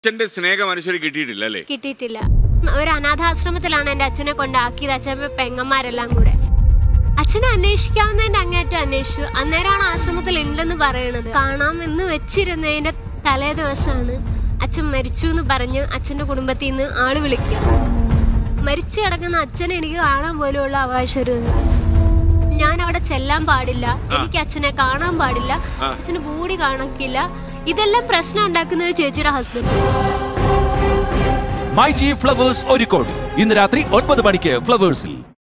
അച്ഛന്റെ സ്നേഹം മനുഷ്യർ കിട്ടിയിട്ടില്ല അല്ലേ കിട്ടിയിട്ടില്ല ഒരു അനാഥാശ്രമത്തിലാണ് എന്റെ അച്ഛനെ കൊണ്ടാക്കിയത് അച്ഛൻ്റെ പെങ്ങന്മാരെല്ലാം കൂടെ അച്ഛനെ അന്വേഷിക്കാവുന്നതിന്റെ അങ്ങേറ്റം അന്വേഷിച്ചു അന്നേരമാണ് ആശ്രമത്തിൽ ഉണ്ടെന്ന് പറയണത് കാണാമെന്ന് വെച്ചിരുന്നതിന്റെ തലേ ദിവസമാണ് അച്ഛൻ മരിച്ചു എന്ന് പറഞ്ഞ് അച്ഛന്റെ കുടുംബത്തിൽ നിന്ന് ആള് വിളിക്കുക മരിച്ചു കിടക്കുന്ന അച്ഛനെ എനിക്ക് കാണാൻ പോലുള്ള അവകാശം ഞാൻ അവിടെ ചെല്ലാൻ പാടില്ല എനിക്ക് അച്ഛനെ കാണാൻ പാടില്ല അച്ഛന് ബോഡി കാണിക്കില്ല ഇതെല്ലാം പ്രശ്നം ഉണ്ടാക്കുന്നത് ചേച്ചിയുടെ ഹസ്ബൻഡ് മൈ ജി ഫ്ലവേഴ്സ് ഒരുക്കോട് ഇന്ന് രാത്രി ഒൻപത് മണിക്ക് ഫ്ലവേഴ്സിൽ